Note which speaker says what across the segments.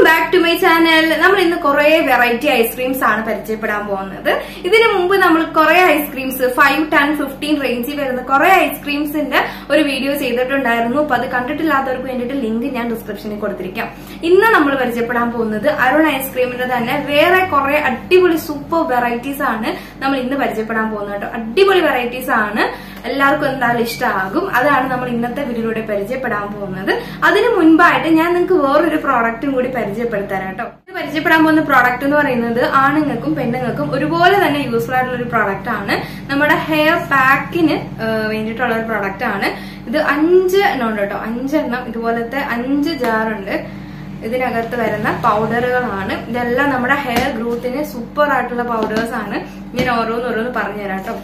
Speaker 1: Back to my channel നമ്മൾ ഇന്ന് കുറെ വെറൈറ്റി ഐസ്ക്രീംസ് ആണ് പരിചയപ്പെടാൻ പോകുന്നത് ഇതിനു മുമ്പ് നമ്മൾ കുറെ ഐസ്ക്രീംസ് ഫൈവ് ടെൻ ഫിഫ്റ്റീൻ റേഞ്ചിൽ വരുന്ന കുറെ ഐസ്ക്രീംസിന്റെ ഒരു വീഡിയോ ചെയ്തിട്ടുണ്ടായിരുന്നു അപ്പൊ അത് കണ്ടിട്ടില്ലാത്തവർക്ക് വേണ്ടിയിട്ട് ലിങ്ക് ഞാൻ ഡിസ്ക്രിപ്ഷനിൽ കൊടുത്തിരിക്കാം ഇന്ന് നമ്മൾ പരിചയപ്പെടാൻ പോകുന്നത് അരുൺ ഐസ്ക്രീമിന്റെ തന്നെ വേറെ കുറെ അടിപൊളി സൂപ്പർ വെറൈറ്റീസ് ആണ് നമ്മൾ ഇന്ന് പരിചയപ്പെടാൻ പോകുന്നത് കേട്ടോ അടിപൊളി വെറൈറ്റീസ് ആണ് എല്ലാവർക്കും എന്തായാലും ഇഷ്ടമാകും അതാണ് നമ്മൾ ഇന്നത്തെ വീഡിയോയിലൂടെ പരിചയപ്പെടാൻ പോകുന്നത് അതിന് മുൻപായിട്ട് ഞാൻ നിങ്ങൾക്ക് വേറൊരു പ്രോഡക്റ്റും കൂടി പരിചയപ്പെടുത്താൻ കേട്ടോ ഇത് പരിചയപ്പെടാൻ പോകുന്ന പ്രോഡക്റ്റ് എന്ന് പറയുന്നത് ആണുങ്ങൾക്കും പെണ്ണുങ്ങൾക്കും ഒരുപോലെ തന്നെ യൂസ്ഫുൾ ആയിട്ടുള്ള ഒരു പ്രോഡക്റ്റ് ആണ് നമ്മുടെ ഹെയർ പാക്കിന് വേണ്ടിയിട്ടുള്ള ഒരു പ്രോഡക്റ്റ് ആണ് ഇത് അഞ്ച് എണ്ണം ഉണ്ട് കേട്ടോ അഞ്ചെണ്ണം ഇതുപോലത്തെ അഞ്ച് ജാറുണ്ട് ഇതിനകത്ത് വരുന്ന പൗഡറുകളാണ് ഇതെല്ലാം നമ്മുടെ ഹെയർ ഗ്രോത്തിന് സൂപ്പർ ആയിട്ടുള്ള പൗഡേഴ്സ് ആണ് ഞാൻ ഓരോന്ന് ഓരോന്ന് പറഞ്ഞുതരാം കേട്ടോ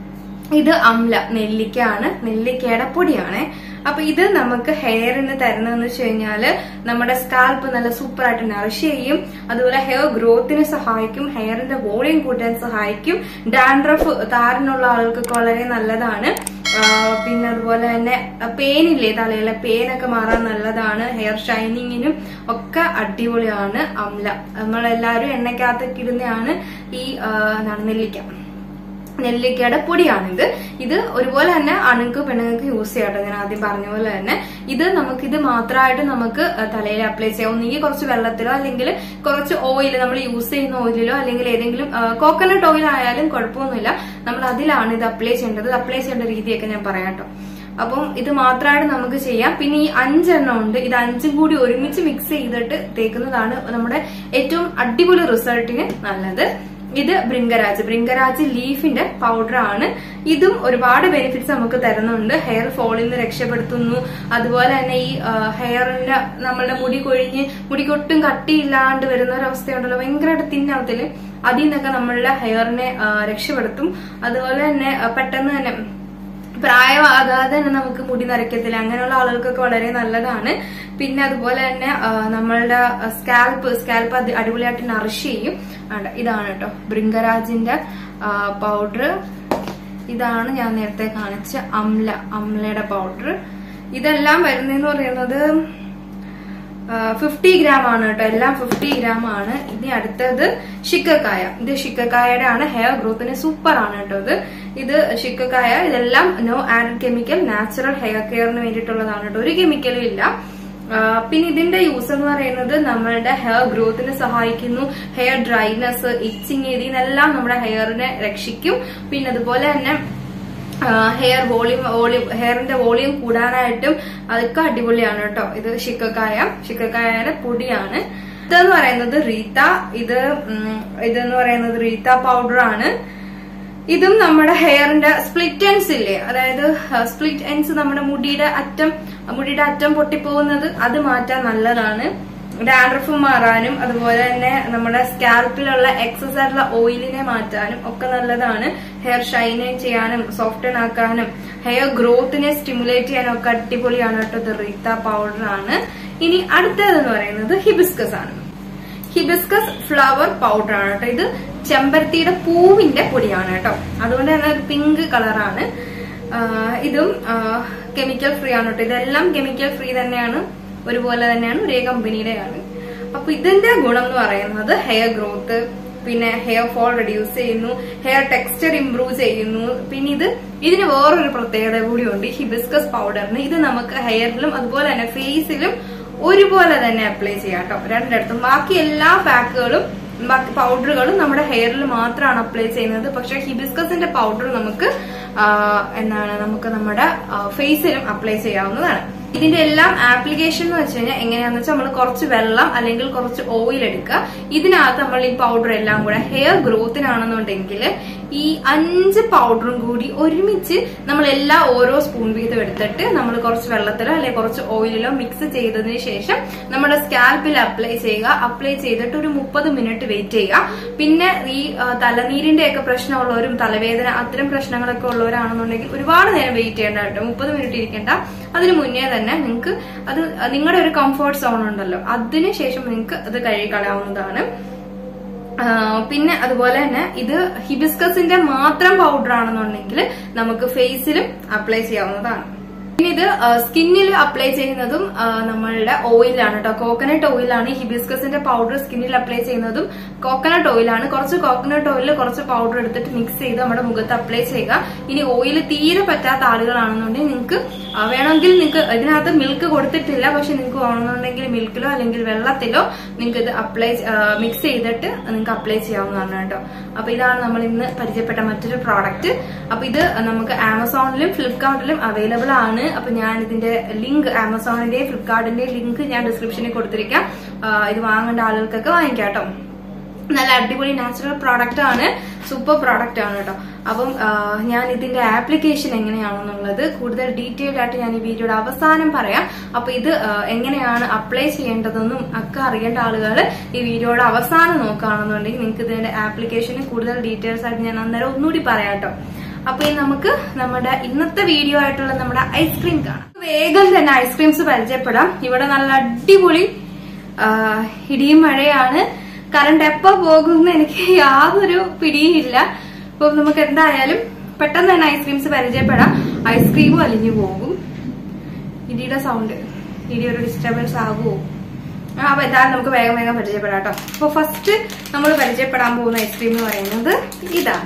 Speaker 1: ഇത് അംല നെല്ലിക്കയാണ് നെല്ലിക്കയുടെ പൊടിയാണ് അപ്പൊ ഇത് നമുക്ക് ഹെയറിന് തരുന്നതെന്ന് വെച്ച് കഴിഞ്ഞാല് നമ്മുടെ സ്കാൽപ്പ് നല്ല സൂപ്പർ ആയിട്ട് നറിഷ് ചെയ്യും അതുപോലെ ഹെയർ ഗ്രോത്തിന് സഹായിക്കും ഹെയറിന്റെ വോളിയം കൂട്ടാൻ സഹായിക്കും ഡാൻഡ്രഫ് താരനുള്ള ആൾക്കൊക്കെ വളരെ നല്ലതാണ് ആ, പിന്നെ അതുപോലെ തന്നെ പേനില്ലേ തലയിലെ പേനൊക്കെ മാറാൻ നല്ലതാണ് ഹെയർ ഷൈനിങ്ങിനും ഒക്കെ അടിപൊളിയാണ് അംല നമ്മളെല്ലാരും എണ്ണയ്ക്കകത്തൊക്കെ ഇടുന്നതാണ് ഈ ആ, എന്താണ് നെല്ലിക്ക നെല്ലിക്കയുടെ പൊടിയാണിത് ഇത് ഒരുപോലെ തന്നെ അണുക്ക് പെണ്ണുങ്ങൾക്ക് യൂസ് ചെയ്യാട്ടോ ഞാൻ ആദ്യം പറഞ്ഞ പോലെ തന്നെ ഇത് നമുക്ക് ഇത് മാത്രമായിട്ട് നമുക്ക് തലയിൽ അപ്ലൈ ചെയ്യാം ഒന്നുകിൽ കുറച്ച് വെള്ളത്തിലോ അല്ലെങ്കിൽ കുറച്ച് ഓയിൽ നമ്മൾ യൂസ് ചെയ്യുന്ന ഓയിലിലോ അല്ലെങ്കിൽ ഏതെങ്കിലും കോക്കനട്ട് ഓയിൽ ആയാലും കുഴപ്പമൊന്നുമില്ല നമ്മൾ അതിലാണ് ഇത് അപ്ലൈ ചെയ്യേണ്ടത് അപ്ലൈ ചെയ്യേണ്ട രീതിയൊക്കെ ഞാൻ പറയാം കേട്ടോ അപ്പം ഇത് മാത്രമായിട്ട് നമുക്ക് ചെയ്യാം പിന്നെ ഈ അഞ്ചെണ്ണം ഉണ്ട് ഇത് അഞ്ചും കൂടി ഒരുമിച്ച് മിക്സ് ചെയ്തിട്ട് തേക്കുന്നതാണ് നമ്മുടെ ഏറ്റവും അടിപൊളി റിസൾട്ടിന് നല്ലത് ഇത് ബ്രിങ്കരാജ് ബ്രിങ്കരാജ് ലീഫിന്റെ പൗഡർ ആണ് ഇതും ഒരുപാട് ബെനിഫിറ്റ്സ് നമുക്ക് തരുന്നുണ്ട് ഹെയർ ഫോളിൽ നിന്ന് രക്ഷപ്പെടുത്തുന്നു അതുപോലെ തന്നെ ഈ ഹെയറിന്റെ നമ്മളുടെ മുടി കൊഴിഞ്ഞ് മുടിക്കൊട്ടും കട്ടിയില്ലാണ്ട് വരുന്ന ഒരു അവസ്ഥയുണ്ടല്ലോ ഭയങ്കരമായിട്ട് തിന്നാവത്തില് അതിൽ നിന്നൊക്കെ നമ്മളുടെ ഹെയറിനെ ആ, രക്ഷപ്പെടുത്തും അതുപോലെ തന്നെ ആ, പെട്ടെന്ന് തന്നെ പ്രായമാകാതെ തന്നെ നമുക്ക് മുടി നരയ്ക്കത്തില്ല അങ്ങനെയുള്ള ആളുകൾക്കൊക്കെ വളരെ നല്ലതാണ് പിന്നെ അതുപോലെ തന്നെ ആ, നമ്മളുടെ സ്കാൽപ്പ് സ്കാൽപ്പ് അത് അടിപൊളിയായിട്ട് നറിഷ് ചെയ്യും ആണ്ട, ഇതാണ് കേട്ടോ ബ്രിങ്കരാജിന്റെ പൗഡർ ഇതാണ് ഞാൻ നേരത്തെ കാണിച്ച അംല അംലയുടെ പൗഡർ ഇതെല്ലാം വരുന്നതെന്ന് പറയുന്നത് ഫിഫ്റ്റി ഗ്രാം ആണ് കേട്ടോ എല്ലാം ഫിഫ്റ്റി ഗ്രാം ആണ് ഇനി അടുത്തത് ഷിക്കക്കായ ഇത് ഷിക്കക്കായയുടെ ആണ് ഹെയർ ഗ്രോത്തിന് സൂപ്പർ ആണ് കേട്ടോ ഇത് ഇത് ഷിക്കക്കായ ഇതെല്ലാം no added chemical natural hair കെയറിന് വേണ്ടിയിട്ടുള്ളതാണ് കേട്ടോ ഒരു കെമിക്കലും ഇല്ല ആ, പിന്നെ ഇതിന്റെ യൂസ് എന്ന് പറയുന്നത് നമ്മളുടെ ഹെയർ ഗ്രോത്തിന് സഹായിക്കുന്നു ഹെയർ ഡ്രൈനെസ് ഇച്ചിങ് ഇതിനെല്ലാം നമ്മുടെ ഹെയറിനെ രക്ഷിക്കും പിന്നെ അതുപോലെ തന്നെ ഹെയർ വോളിയം വോളിയം ഹെയറിന്റെ വോളിയം കൂടാനായിട്ടും അതൊക്കെ അടിപൊളിയാണ് കേട്ടോ ഇത് ഷിക്കക്കായ ഷിക്കക്കായയുടെ പൊടിയാണ് ഇതെന്ന് പറയുന്നത് റീത്ത ഇത് ഉം, ഇതെന്ന് പറയുന്നത് റീത്ത പൗഡർ ആണ് ഇതും നമ്മുടെ ഹെയറിന്റെ സ്പ്ലിറ്റ് എൻസ് ഇല്ലേ അതായത് സ്പ്ലിറ്റ് എൻസ് നമ്മുടെ മുടിയുടെ അറ്റം മുടിയുടെ അറ്റം പൊട്ടിപ്പോകുന്നത് അത് മാറ്റാൻ നല്ലതാണ് ഡാൻഡ്രഫ് മാറാനും അതുപോലെ തന്നെ നമ്മുടെ സ്കാൽപ്പിലുള്ള എക്സസ് ആയിട്ടുള്ള ഓയിലിനെ മാറ്റാനും ഒക്കെ നല്ലതാണ് ഹെയർ ഷൈനിങ് ചെയ്യാനും സോഫ്റ്റൻ ആക്കാനും ഹെയർ ഗ്രോത്തിനെ സ്റ്റിമുലേറ്റ് ചെയ്യാനും ഒക്കെ അടിപൊളിയാണ് കേട്ടോ ഇത് റീത്ത പൗഡർ ആണ് ഇനി അടുത്തതെന്ന് പറയുന്നത് ഹിബിസ്കസ് ആണ് ഹിബിസ്കസ് ഫ്ലവർ പൗഡർ ആണ് കേട്ടോ ഇത് ചെമ്പരത്തിയുടെ പൂവിന്റെ പൊടിയാണ് കേട്ടോ അതുകൊണ്ട് തന്നെ ഒരു പിങ്ക് കളറാണ് ഇതും കെമിക്കൽ ഫ്രീ ആണ് കേട്ടോ ഇതെല്ലാം കെമിക്കൽ ഫ്രീ തന്നെയാണ് ഒരുപോലെ തന്നെയാണ് ഒരേ കമ്പനിയുടെയാണ് അപ്പൊ ഇതിന്റെ ഗുണം എന്ന് പറയുന്നത് ഹെയർ ഗ്രോത്ത് പിന്നെ ഹെയർ ഫോൾ റെഡ്യൂസ് ചെയ്യുന്നു ഹെയർ ടെക്സ്ചർ ഇംപ്രൂവ് ചെയ്യുന്നു പിന്നെ ഇത് ഇതിന് വേറൊരു പ്രത്യേകത കൂടിയുണ്ട് ഈ ഹിബിസ്കസ് പൗഡറിന് ഇത് നമുക്ക് ഹെയറിലും അതുപോലെ തന്നെ ഫേസിലും ഒരുപോലെ തന്നെ അപ്ലൈ ചെയ്യാം കേട്ടോ രണ്ടിടത്തും ബാക്കി എല്ലാ പാക്കുകളും ബാക്കി പൗഡറുകളും നമ്മുടെ ഹെയറിൽ മാത്രമാണ് അപ്ലൈ ചെയ്യുന്നത് പക്ഷെ ഹിബിസ്കസിന്റെ പൗഡർ നമുക്ക് ആ, എന്താണ് നമുക്ക് നമ്മുടെ ഫേസിലും അപ്ലൈ ചെയ്യാവുന്നതാണ് ഇതിന്റെ എല്ലാം ആപ്ലിക്കേഷൻ എന്ന് വെച്ച് കഴിഞ്ഞാൽ എങ്ങനെയാന്ന് വെച്ചാൽ നമ്മൾ കുറച്ച് വെള്ളം അല്ലെങ്കിൽ കുറച്ച് ഓയിൽ എടുക്കുക ഇതിനകത്ത് നമ്മൾ ഈ പൗഡർ എല്ലാം കൂടെ ഹെയർ ഗ്രോത്തിനാണെന്നുണ്ടെങ്കിൽ ഈ അഞ്ച് പൗഡറും കൂടി ഒരുമിച്ച് നമ്മൾ എല്ലാ ഓരോ സ്പൂൺ വീതം എടുത്തിട്ട് നമ്മൾ കുറച്ച് വെള്ളത്തിലോ അല്ലെങ്കിൽ കുറച്ച് ഓയിലിലോ മിക്സ് ചെയ്തതിന് ശേഷം നമ്മുടെ സ്കാൽപ്പിൽ അപ്ലൈ ചെയ്യുക അപ്ലൈ ചെയ്തിട്ട് ഒരു മുപ്പത് മിനിറ്റ് വെയിറ്റ് ചെയ്യുക പിന്നെ ഈ ആ, തലനീരിന്റെ ഒക്കെ പ്രശ്നമുള്ളവരും തലവേദന അത്തരം പ്രശ്നങ്ങളൊക്കെ ഉള്ളവരാണെന്നുണ്ടെങ്കിൽ ഒരുപാട് നേരം വെയിറ്റ് ചെയ്യേണ്ട കേട്ടോ മുപ്പത് മിനിറ്റ് ഇരിക്കേണ്ട അതിന് മുന്നേ തന്നെ നിങ്ങൾക്ക് അത് നിങ്ങളുടെ ഒരു കംഫർട്ട് സോൺ ഉണ്ടല്ലോ അതിന് ശേഷം നിങ്ങൾക്ക് അത് കഴുകി കളയാവുന്നതാണ് ആ, പിന്നെ അതുപോലെ തന്നെ ഇത് ഹിബിസ്കസിന്റെ മാത്രം പൗഡർ ആണെന്നുണ്ടെങ്കിൽ നമുക്ക് ഫേസിലും അപ്ലൈ ചെയ്യാവുന്നതാണ് ഇനി ഇത് സ്കിന്നിൽ അപ്ലൈ ചെയ്യുന്നതും ആ, നമ്മളുടെ ഓയിലാണ് കേട്ടോ കോക്കനട്ട് ഓയിലാണ് ഹിബിസ്കസിന്റെ പൗഡർ സ്കിന്നിൽ അപ്ലൈ ചെയ്യുന്നതും കോക്കനട്ട് ഓയിലാണ് കുറച്ച് കോക്കനട്ട് ഓയിലിൽ കുറച്ച് പൗഡർ എടുത്തിട്ട് മിക്സ് ചെയ്ത് നമ്മുടെ മുഖത്ത് അപ്ലൈ ചെയ്യുക ഇനി ഓയിൽ തീരെ പറ്റാത്ത ആളുകളാണെന്നുണ്ടെങ്കിൽ നിങ്ങൾക്ക് വേണമെങ്കിൽ നിങ്ങൾക്ക് ഇതിനകത്ത് മിൽക്ക് കൊടുത്തിട്ടില്ല പക്ഷെ നിങ്ങൾക്ക് വേണമെന്നുണ്ടെങ്കിൽ മിൽക്കിലോ അല്ലെങ്കിൽ വെള്ളത്തിലോ നിങ്ങൾക്ക് ഇത് അപ്ലൈ മിക്സ് ചെയ്തിട്ട് നിങ്ങൾക്ക് അപ്ലൈ ചെയ്യാവുന്നതാണ് കേട്ടോ അപ്പൊ ഇതാണ് നമ്മൾ ഇന്ന് പരിചയപ്പെട്ട മറ്റൊരു പ്രോഡക്റ്റ് അപ്പൊ ഇത് നമുക്ക് ആമസോണിലും ഫ്ലിപ്കാർട്ടിലും അവൈലബിൾ ആണ് അപ്പൊ ഞാൻ ഇതിന്റെ ലിങ്ക് ആമസോണിന്റെയും ഫ്ലിപ്കാർട്ടിന്റെയും ലിങ്ക് ഞാൻ ഡിസ്ക്രിപ്ഷനിൽ കൊടുത്തിരിക്കാം ആ, ഇത് വാങ്ങേണ്ട ആളുകൾക്കൊക്കെ വാങ്ങിക്കാം കേട്ടോ നല്ല അടിപൊളി നാച്ചുറൽ പ്രോഡക്റ്റ് ആണ് സൂപ്പർ പ്രോഡക്റ്റ് ആണ് കേട്ടോ അപ്പം ആ, ഞാൻ ഇതിന്റെ ആപ്ലിക്കേഷൻ എങ്ങനെയാണെന്നുള്ളത് കൂടുതൽ ഡീറ്റെയിൽഡ് ആയിട്ട് ഞാൻ ഈ വീഡിയോയുടെ അവസാനം പറയാം അപ്പൊ ഇത് ആ, എങ്ങനെയാണ് അപ്ലൈ ചെയ്യേണ്ടതെന്നും ഒക്കെ അറിയേണ്ട ആളുകൾ ഈ വീഡിയോയുടെ അവസാനം നോക്കുകയാണെന്നുണ്ടെങ്കിൽ നിങ്ങൾക്ക് ഇതിന്റെ ആപ്ലിക്കേഷന് കൂടുതൽ ഡീറ്റെയിൽസ് ആയിട്ട് ഞാൻ അന്നേരം ഒന്നുകൂടി പറയാം കേട്ടോ അപ്പൊ ഇനി നമുക്ക് നമ്മുടെ ഇന്നത്തെ വീഡിയോ ആയിട്ടുള്ള നമ്മുടെ ഐസ്ക്രീം കാണാം വേഗം തന്നെ ഐസ്ക്രീംസ് പരിചയപ്പെടാം ഇവിടെ നല്ല അടിപൊളി ആ, ഇടിയും മഴയാണ് കറണ്ട് എപ്പോ പോകുമെന്ന് എനിക്ക് യാതൊരു പിടിയില്ല അപ്പൊ നമുക്ക് എന്തായാലും പെട്ടെന്ന് തന്നെ ഐസ്ക്രീംസ് പരിചയപ്പെടാം ഐസ്ക്രീമും അലിഞ്ഞു പോകും ഇടിയുടെ സൗണ്ട് ഇടി ഒരു ഡിസ്റ്റർബൻസ് ആകുമോ ആ, അപ്പൊ എന്തായാലും നമുക്ക് വേഗം വേഗം പരിചയപ്പെടാം കേട്ടോ അപ്പൊ ഫസ്റ്റ് നമ്മൾ പരിചയപ്പെടാൻ പോകുന്ന ഐസ്ക്രീം എന്ന് പറയുന്നത് ഇതാണ്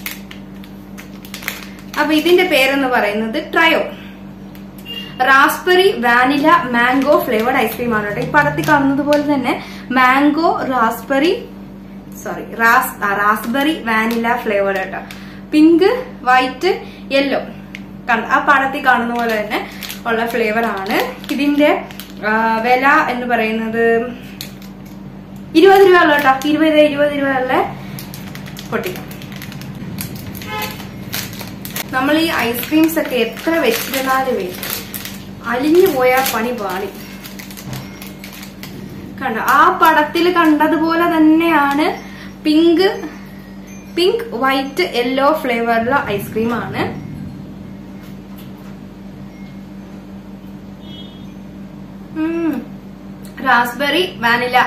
Speaker 1: അപ്പൊ ഇതിന്റെ പേരെന്ന് പറയുന്നത് trio raspberry vanilla mango flavoured ice cream ആണ് കേട്ടോ ഈ പടത്തിൽ കാണുന്നത് പോലെ തന്നെ mango raspberry sorry ras raspberry vanilla flavoured കേട്ടോ പിങ്ക് വൈറ്റ് യെല്ലോ കണ്ട ആ പടത്തിൽ കാണുന്ന പോലെ തന്നെ ഉള്ള ഫ്ലേവർ ആണ് ഇതിന്റെ ആ, വില എന്ന് പറയുന്നത് ഇരുപത് രൂപ ഉള്ള കേട്ടോ ഇരുപത് ഇരുപത് രൂപ ഉള്ള പൊട്ടിക്കാം നമ്മൾ ഈ ഐസ്ക്രീംസ് ഒക്കെ എത്ര വെച്ചിരുന്നാലുമേ അലിഞ്ഞു പോയ പണി പാളി കണ്ട ആ പടത്തിൽ കണ്ടതുപോലെ തന്നെയാണ് പിങ്ക് പിങ്ക് വൈറ്റ് യെല്ലോ ഫ്ലേവറിലുള്ള ഐസ്ക്രീം ആണ് റാസ്ബെറി വാനില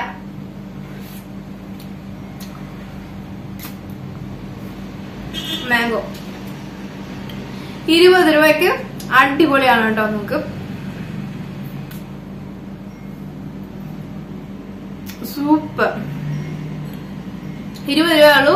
Speaker 1: മാംഗോ ഇരുപത് രൂപയ്ക്ക് അടിപൊളിയാണ് കേട്ടോ നമുക്ക് സൂപ്പർ ഇരുപത് രൂപ ഉള്ളൂ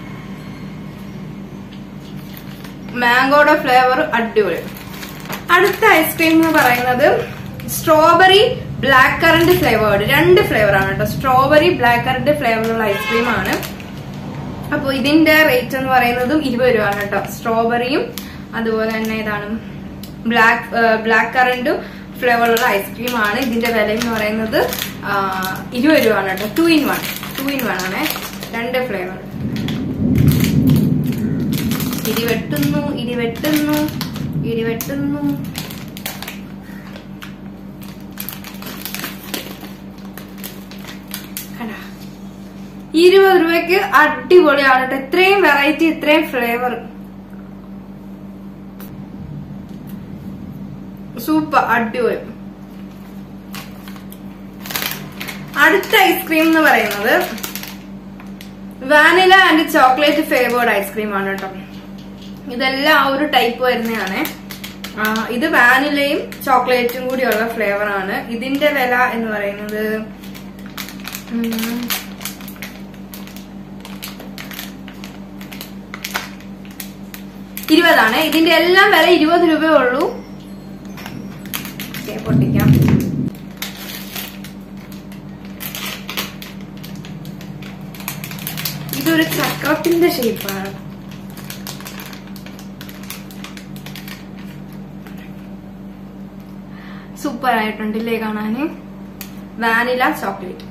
Speaker 1: മാംഗോയുടെ ഫ്ലേവർ അടിപൊളി അടുത്ത ഐസ്ക്രീം എന്ന് പറയുന്നത് സ്ട്രോബെറി ബ്ലാക്ക് കറന്റ് ഫ്ലേവേർഡ് രണ്ട് ഫ്ലേവർ ആണ് കേട്ടോ സ്ട്രോബെറി ബ്ലാക്ക് കറന്റ് ഫ്ലേവറുള്ള ഐസ്ക്രീം ആണ് അപ്പൊ ഇതിന്റെ റേറ്റ് എന്ന് പറയുന്നതും ഇരുപത് രൂപ ആണ് കേട്ടോ സ്ട്രോബെറിയും അതുപോലെ തന്നെ ഇതാണ് ബ്ലാക്ക് ബ്ലാക്ക് കറന്റും ഫ്ലേവറുള്ള ഐസ്ക്രീം ആണ് ഇതിന്റെ വില എന്ന് പറയുന്നത് ആ, ഇരുപത് രൂപ ആണ് കേട്ടോ two in one two in one ആണ് രണ്ട് ഫ്ലേവർ ഇടി വെട്ടുന്നു ഇടി വെട്ടുന്നു ഇടി വെട്ടുന്നു കണ്ടാ ഇരുപത് രൂപയ്ക്ക് അടിപൊളിയാണ് കേട്ടോ ഇത്രയും വെറൈറ്റി ഇത്രയും ഫ്ലേവർ സൂപ്പർ അടിപൊളി അടുത്ത ഐസ്ക്രീം എന്ന് പറയുന്നത് vanilla and chocolate flavoured ice cream ആണ് കേട്ടോ ഇതെല്ലാം ആ ഒരു ടൈപ്പ് വരുന്നതാണ് ആ, ഇത് വാനിലയും ചോക്ലേറ്റും കൂടിയുള്ള ഫ്ലേവർ ആണ് ഇതിന്റെ വില എന്ന് പറയുന്നത് ഉം, ഇരുപതാണ് ഇതിന്റെ എല്ലാം വില ഇരുപത് രൂപയേ ഉള്ളൂ ഓക്കേ, പൊട്ടിക്കാം ഇതൊരു ചക്രത്തിന്റെ ഷേപ്പാണ് സൂപ്പർ ആയിട്ടുണ്ടല്ലേ കാണാന് വാനില ചോക്ലേറ്റ്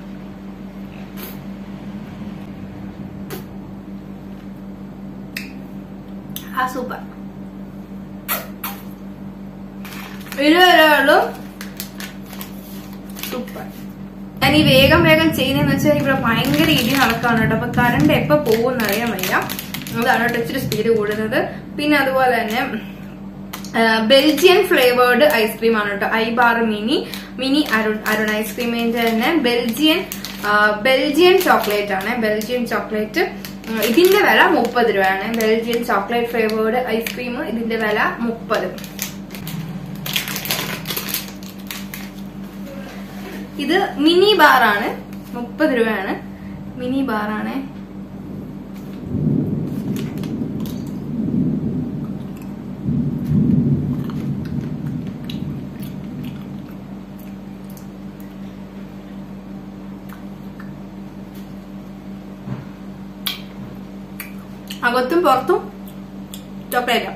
Speaker 1: ആ സൂപ്പർ ഇരുപത് സൂപ്പർ ഞാൻ ഈ വേഗം വേഗം ചെയ്യുന്നതെന്ന് വെച്ചാൽ ഇവിടെ ഭയങ്കര ഇടി നടക്കാണ് കേട്ടോ അപ്പൊ കറണ്ട് എപ്പോ പോകുമെന്ന് അറിയാൻ വയ്യ അതാണ് കേട്ടോ ഇച്ചിരി സ്പീഡ് കൂടുന്നത് പിന്നെ അതുപോലെ തന്നെ ആ, ബെൽജിയൻ ഫ്ലേവേർഡ് ഐസ്ക്രീം ആണ് കേട്ടോ I bar mini mini Arun Arun ഐസ്ക്രീമിന്റെ തന്നെ ബെൽജിയൻ ആ, ബെൽജിയൻ ചോക്ലേറ്റ് ആണ് ബെൽജിയൻ ചോക്ലേറ്റ് ഉം, ഇതിന്റെ വില മുപ്പത് രൂപയാണ് ബെൽജിയൻ ചോക്ലേറ്റ് ഫ്ലേവേർഡ് ഐസ്ക്രീം ഇതിന്റെ വില മുപ്പത് ഇത് മിനി ബാറാണ് മുപ്പത് രൂപയാണ് മിനി ബാറാണ് അകത്തും പുറത്തും ചോക്ലേറ്റ്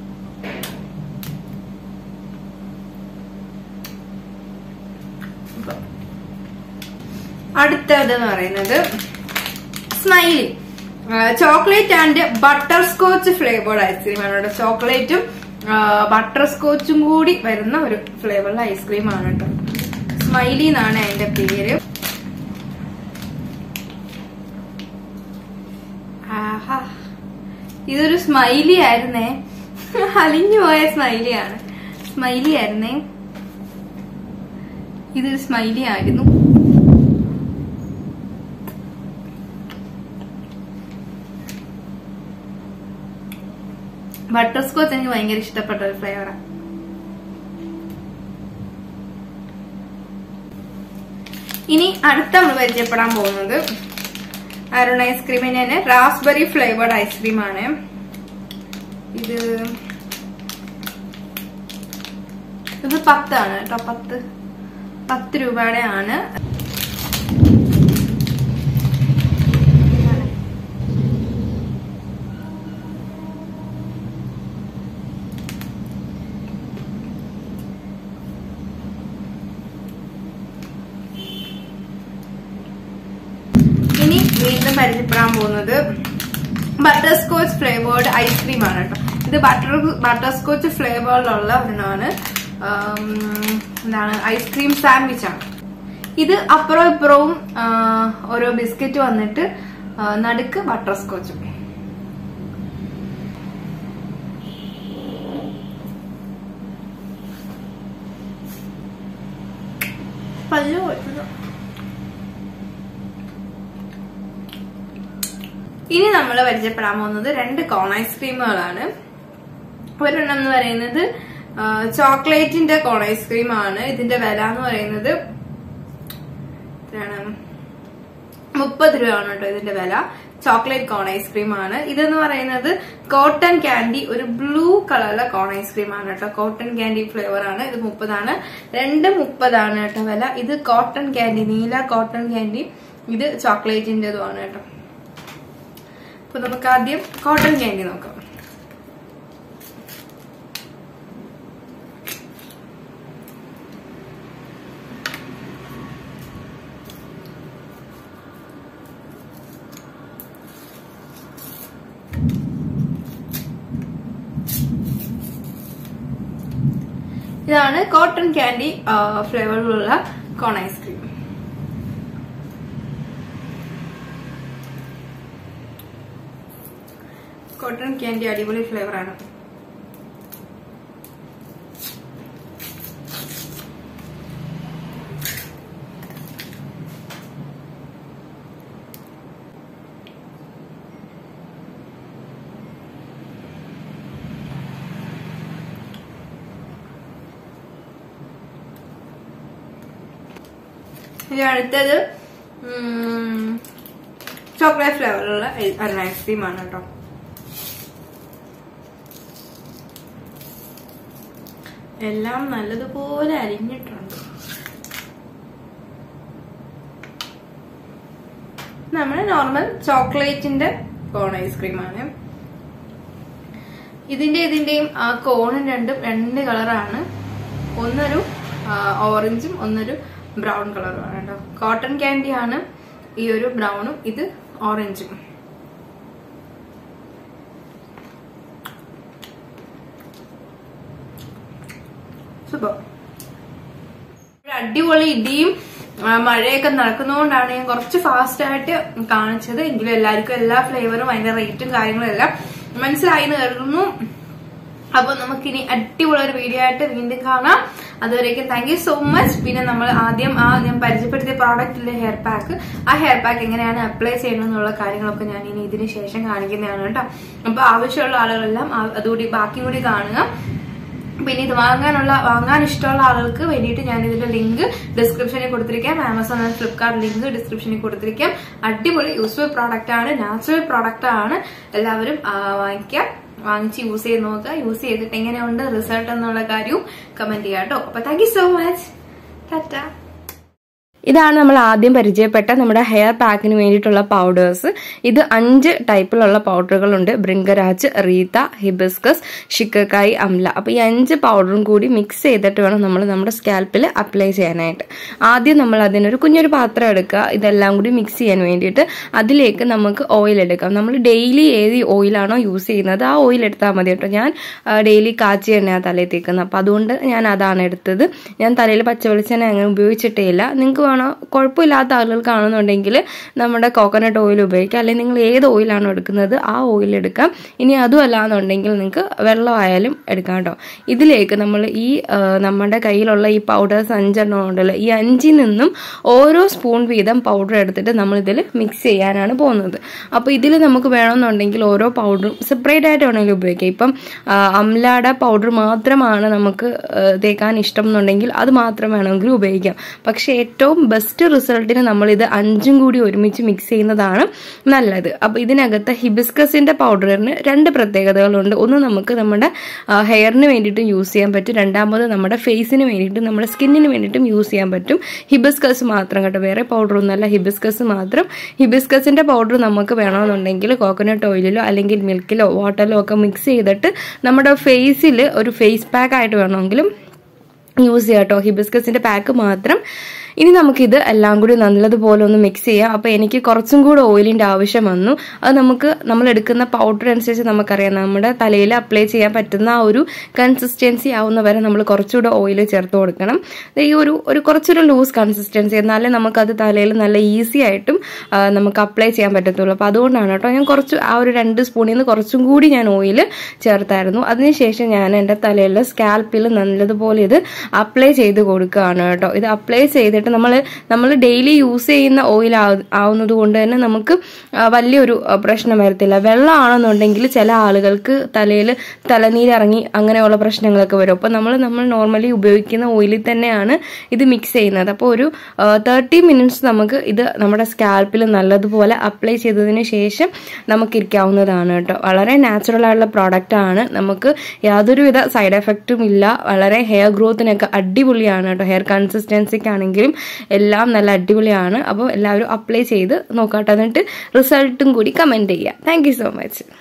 Speaker 1: അടുത്തത് എന്ന് പറയുന്നത് smiley chocolate and butterscotch flavoured ice cream ആണ് കേട്ടോ ചോക്ലേറ്റും ബട്ടർ സ്കോച്ചും കൂടി വരുന്ന ഒരു ഫ്ലേവറുള്ള ഐസ്ക്രീം ആണ് കേട്ടോ സ്മൈലി എന്നാണ് അതിന്റെ പേര് ആഹാ ഇതൊരു സ്മൈലി ആയിരുന്നേ അലിഞ്ഞു പോയ സ്മൈലി ആണ് സ്മൈലി ആയിരുന്നേ ഇതൊരു സ്മൈലി ആയിരുന്നു ബട്ടർ സ്കോച്ച് എനിക്ക് ഭയങ്കര ഇഷ്ടപ്പെട്ട ഒരു ഫ്ലേവറാണ് ഇനി അടുത്ത നമ്മൾ പരിചയപ്പെടാൻ പോകുന്നത് അരുൺ ഐസ്ക്രീമിന് തന്നെ റാസ്ബെറി ഫ്ലേവേർഡ് ഐസ്ക്രീം ആണ് ഇത് ഇത് പത്താണ് കേട്ടോ പത്ത് പത്ത് രൂപയുടെ ആണ് ഇനി വീണ്ടും പരിചയപ്പെടാൻ പോകുന്നത് ബട്ടർ സ്കോച്ച് ഫ്ലേവേർഡ് ഐസ്ക്രീം ആണ് കേട്ടോ ഇത് ബട്ടർ ബട്ടർ സ്കോച്ച് ഫ്ലേവേർഡിലുള്ള ഒരെണ്ണമാണ് ആം, എന്താണ് ഐസ്ക്രീം സാൻഡ്വിച്ച് ആണ് ഇത് അപ്പുറവും ഇപ്പുറവും ആ, ഓരോ ബിസ്ക്കറ്റ് വന്നിട്ട് ആ, നടുക്ക് ബട്ടർ സ്കോച്ചും പല്ലു പൊട്ടുന്നു. ഇനി നമ്മൾ പരിചയപ്പെടാൻ പോകുന്നത് രണ്ട് കോൺ ഐസ്ക്രീമുകളാണ് ഒരെണ്ണം എന്ന് പറയുന്നത് ആ, ചോക്ലേറ്റിന്റെ കോൺ ഐസ്ക്രീം ആണ് ഇതിന്റെ വില എന്ന് പറയുന്നത് എത്രയാണ് മുപ്പത് രൂപയാണ് കേട്ടോ ഇതിന്റെ വില ചോക്ലേറ്റ് കോൺ ഐസ്ക്രീം ആണ് ഇതെന്ന് പറയുന്നത് കോട്ടൺ ക്യാൻഡി ഒരു ബ്ലൂ കളറിലെ കോൺ ഐസ്ക്രീം ആണ് കേട്ടോ കോട്ടൺ ക്യാൻഡി ഫ്ലേവർ ആണ് ഇത് മുപ്പതാണ് രണ്ട് മുപ്പതാണ് കേട്ടോ വില ഇത് കോട്ടൺ ക്യാൻഡി നീല കോട്ടൺ ക്യാൻഡി ഇത് ചോക്ലേറ്റിന്റേതുമാണ് കേട്ടോ അപ്പൊ നമുക്ക് ആദ്യം കോട്ടൺ ക്യാൻഡി നോക്കാം ഇതാണ് കോട്ടൺ ക്യാൻഡി ഫ്ലേവറിലുള്ള കോൺ ഐസ്ക്രീം കോട്ടൺ ക്യാൻഡി അടിപൊളി ഫ്ലേവർ ആണ് ഇനി അടുത്തത് ചോക്ലേറ്റ് ഫ്ലേവറിലുള്ള ഒരു ഐസ്ക്രീം ആണ് കേട്ടോ എല്ലാം നല്ലതുപോലെ അരിഞ്ഞിട്ടുണ്ട് നമ്മുടെ നോർമൽ ചോക്ലേറ്റിന്റെ കോൺ ഐസ്ക്രീം ആണ് ഇതിന്റെ ഇതിന്റെയും ആ കോണും രണ്ടും രണ്ട് കളറാണ് ഒന്നൊരു ഓറഞ്ചും ഒന്നൊരു ബ്രൗൺ കളറുമാണ് കേട്ടോ കോട്ടൺ ക്യാൻഡി ആണ് ഈ ഒരു ബ്രൗണും ഇത് ഓറഞ്ചും സൂപ്പർ ഒരു അടിപൊളി ഇടിയും ആ, മഴയൊക്കെ നടക്കുന്നതുകൊണ്ടാണ് ഞാൻ കുറച്ച് ഫാസ്റ്റ് ആയിട്ട് കാണിച്ചത് എങ്കിലും എല്ലാവർക്കും എല്ലാ ഫ്ലേവറും അതിന്റെ റേറ്റും കാര്യങ്ങളും എല്ലാം മനസ്സിലായി എന്ന് കരുതുന്നു അപ്പൊ നമുക്കിനി അടിപൊളി ഒരു വീഡിയോ ആയിട്ട് വീണ്ടും കാണാം അതുവരേക്കും താങ്ക് യു സോ മച്ച് പിന്നെ നമ്മൾ ആദ്യം ആ ഞാൻ പരിചയപ്പെടുത്തിയ പ്രോഡക്റ്റിലെ ഹെയർ പാക്ക് ആ ഹെയർ പാക്ക് എങ്ങനെയാണ് അപ്ലൈ ചെയ്യണം എന്നുള്ള കാര്യങ്ങളൊക്കെ ഞാൻ ഇനി ഇതിന് ശേഷം കാണിക്കുന്നതാണ് കേട്ടോ അപ്പൊ ആവശ്യമുള്ള ആളുകളെല്ലാം ആ- അതുകൂടി ബാക്കി കൂടി കാണുക പിന്നെ ഇത് വാങ്ങാനുള്ള വാങ്ങാൻ ഇഷ്ടമുള്ള ആളുകൾക്ക് വേണ്ടിയിട്ട് ഞാൻ ഇതിന്റെ ലിങ്ക് ഡിസ്ക്രിപ്ഷനിൽ കൊടുത്തിരിക്കാം ആമസോൺ ആൻഡ് ഫ്ലിപ്കാർട്ട് ലിങ്ക് ഡിസ്ക്രിപ്ഷനിൽ കൊടുത്തിരിക്കാം അടിപൊളി യൂസ്ഫുൾ പ്രോഡക്റ്റ് ആണ് നാച്ചുറൽ പ്രോഡക്റ്റ് ആണ് എല്ലാവരും ആ, വാങ്ങിക്കാം വാങ്ങിച്ച് യൂസ് ചെയ്ത് നോക്കുക യൂസ് ചെയ്തിട്ട് എങ്ങനെയുണ്ട് റിസൾട്ട് എന്നുള്ള കാര്യവും കമന്റ് ചെയ്യാം കേട്ടോ അപ്പൊ thank you so much tata
Speaker 2: ഇതാണ് നമ്മൾ ആദ്യം പരിചയപ്പെട്ട നമ്മുടെ ഹെയർ പാക്കിന് വേണ്ടിയിട്ടുള്ള പൗഡേഴ്സ് ഇത് അഞ്ച് ടൈപ്പിലുള്ള പൗഡറുകളുണ്ട് ബൃങ്കരാജ് റീത്ത ഹിബിസ്കസ് ഷിക്കക്കായി അംല അപ്പോൾ ഈ അഞ്ച് പൗഡറും കൂടി മിക്സ് ചെയ്തിട്ട് വേണം നമ്മൾ നമ്മുടെ സ്കാൽപ്പിൽ അപ്ലൈ ചെയ്യാനായിട്ട് ആദ്യം നമ്മൾ അതിനൊരു കുഞ്ഞൊരു പാത്രം എടുക്കുക ഇതെല്ലാം കൂടി മിക്സ് ചെയ്യാൻ വേണ്ടിയിട്ട് അതിലേക്ക് നമുക്ക് ഓയിൽ എടുക്കാം നമ്മൾ ഡെയിലി ഏത് ഓയിലാണോ യൂസ് ചെയ്യുന്നത് ആ ഓയിൽ എടുത്താൽ മതി കേട്ടോ ഞാൻ ഡെയിലി കാച്ചി എണ്ണയാണ് തലയിൽ തേക്കുന്നത് അപ്പോൾ അതുകൊണ്ട് ഞാൻ അതാണ് എടുത്തത് ഞാൻ തലയിൽ പച്ചവെളിച്ചെണ്ണ അങ്ങനെ ഉപയോഗിച്ചിട്ടേ ഇല്ല നിങ്ങൾക്ക് വേണോ കുഴപ്പമില്ലാത്ത ആളുകൾക്കാണെന്നുണ്ടെങ്കിൽ നമ്മുടെ കോക്കനട്ട് ഓയിൽ ഉപയോഗിക്കാം അല്ലെങ്കിൽ നിങ്ങൾ ഏത് ഓയിലാണോ എടുക്കുന്നത് ആ ഓയിൽ എടുക്കാം ഇനി അതും അല്ലാന്നുണ്ടെങ്കിൽ നിങ്ങൾക്ക് വെള്ളമായാലും എടുക്കാം കേട്ടോ ഇതിലേക്ക് നമ്മൾ ഈ ആ, നമ്മുടെ കയ്യിലുള്ള ഈ പൗഡേഴ്സ് അഞ്ചെണ്ണം ഉണ്ടല്ലോ ഈ അഞ്ചിൽ നിന്നും ഓരോ സ്പൂൺ വീതം പൗഡർ എടുത്തിട്ട് നമ്മൾ ഇതിൽ മിക്സ് ചെയ്യാനാണ് പോകുന്നത് അപ്പോൾ ഇതിൽ നമുക്ക് വേണമെന്നുണ്ടെങ്കിൽ ഓരോ പൗഡറും സെപ്പറേറ്റ് ആയിട്ട് വേണമെങ്കിൽ ഉപയോഗിക്കാം ഇപ്പം ആ, അംലാടെ പൗഡർ മാത്രമാണ് നമുക്ക് ആ, തേക്കാൻ ഇഷ്ടം എന്നുണ്ടെങ്കിൽ അത് മാത്രം വേണമെങ്കിൽ ഉപയോഗിക്കാം പക്ഷേ ഏറ്റവും ബെസ്റ്റ് റിസൾട്ടിന് നമ്മൾ ഇത് അഞ്ചും കൂടി ഒരുമിച്ച് മിക്സ് ചെയ്യുന്നതാണ് നല്ലത് അപ്പോൾ ഇതിനകത്ത് ഹിബിസ്കസിന്റെ പൗഡറിന് രണ്ട് പ്രത്യേകതകളുണ്ട് ഒന്ന് നമുക്ക് നമ്മുടെ ഹെയറിന് വേണ്ടിയിട്ടും യൂസ് ചെയ്യാൻ പറ്റും രണ്ടാമത് നമ്മുടെ ഫേസിന് വേണ്ടിയിട്ടും നമ്മുടെ സ്കിന്നിന് വേണ്ടിയിട്ടും യൂസ് ചെയ്യാൻ പറ്റും ഹിബിസ്കസ് മാത്രം കേട്ടോ വേറെ പൗഡർ ഒന്നല്ല ഹിബിസ്കസ് മാത്രം ഹിബിസ്കസിന്റെ പൗഡർ നമുക്ക് വേണമെന്നുണ്ടെങ്കിൽ കോക്കനട്ട് ഓയിലിലോ അല്ലെങ്കിൽ മിൽക്കിലോ വാട്ടറിലോ ഒക്കെ മിക്സ് ചെയ്തിട്ട് നമ്മുടെ ഫേസിൽ ഒരു ഫേസ് പാക്ക് ആയിട്ട് വേണമെങ്കിലും യൂസ് ചെയ്യാം കേട്ടോ ഹിബിസ്കസിന്റെ പാക്ക് മാത്രം ഇനി നമുക്കിത് എല്ലാം കൂടി നല്ലതുപോലെ ഒന്ന് മിക്സ് ചെയ്യാം അപ്പോൾ എനിക്ക് കുറച്ചും കൂടെ ഓയിലിൻ്റെ ആവശ്യം വന്നു അത് നമുക്ക് നമ്മൾ എടുക്കുന്ന പൗഡർ അനുസരിച്ച് നമുക്കറിയാം നമ്മുടെ തലയിൽ അപ്ലൈ ചെയ്യാൻ പറ്റുന്ന ആ ഒരു കൺസിസ്റ്റൻസി ആവുന്ന വരെ നമ്മൾ കുറച്ചുകൂടെ ഓയിൽ ചേർത്ത് കൊടുക്കണം ദേ ഈ ഒരു ഒരു കുറച്ചൊരു ലൂസ് കൺസിസ്റ്റൻസി എന്നാലേ നമുക്കത് തലയിൽ നല്ല ഈസി ആയിട്ടും ആ, നമുക്ക് അപ്ലൈ ചെയ്യാൻ പറ്റത്തുള്ളൂ അപ്പോൾ അതുകൊണ്ടാണ് കേട്ടോ ഞാൻ കുറച്ച് ആ ഒരു രണ്ട് സ്പൂണിൽ നിന്ന് കുറച്ചും കൂടി ഞാൻ ഓയിൽ ചേർത്തായിരുന്നു അതിനുശേഷം ഞാൻ എൻ്റെ തലയിൽ സ്കാൽപ്പിൽ നല്ലതുപോലെ ഇത് അപ്ലൈ ചെയ്ത് കൊടുക്കുകയാണ് കേട്ടോ ഇത് അപ്ലൈ ചെയ്തിട്ട് നമ്മൾ നമ്മൾ ഡെയിലി യൂസ് ചെയ്യുന്ന ഓയിൽ ആവുന്നത് കൊണ്ട് തന്നെ നമുക്ക് ആ, വലിയൊരു ആ, പ്രശ്നം വരത്തില്ല വെള്ളമാണെന്നുണ്ടെങ്കിൽ ചില ആളുകൾക്ക് തലയിൽ തലനീരിറങ്ങി അങ്ങനെയുള്ള പ്രശ്നങ്ങളൊക്കെ വരും അപ്പോൾ നമ്മൾ നമ്മൾ നോർമലി ഉപയോഗിക്കുന്ന ഓയിലിൽ തന്നെയാണ് ഇത് മിക്സ് ചെയ്യുന്നത് അപ്പോൾ ഒരു തേർട്ടി മിനിറ്റ്സ് നമുക്ക് ഇത് നമ്മുടെ സ്കാൽപ്പിൽ നല്ലതുപോലെ അപ്ലൈ ചെയ്തതിന് ശേഷം നമുക്ക് ഇരിക്കാവുന്നതാണ് കേട്ടോ വളരെ നാച്ചുറൽ ആയിട്ടുള്ള പ്രോഡക്റ്റ് ആണ് നമുക്ക് യാതൊരുവിധ സൈഡ് എഫക്റ്റും ഇല്ല വളരെ ഹെയർ ഗ്രോത്തിനൊക്കെ അടിപൊളിയാണ് കേട്ടോ ഹെയർ കൺസിസ്റ്റൻസിക്കാണെങ്കിലും എല്ലാം നല്ല അടിപൊളിയാണ് അപ്പോൾ എല്ലാവരും അപ്ലൈ ചെയ്ത് നോക്കാട്ടോ എന്നിട്ട് റിസൾട്ടും കൂടി കമൻറ്റ് ചെയ്യുക താങ്ക് സോ മച്ച്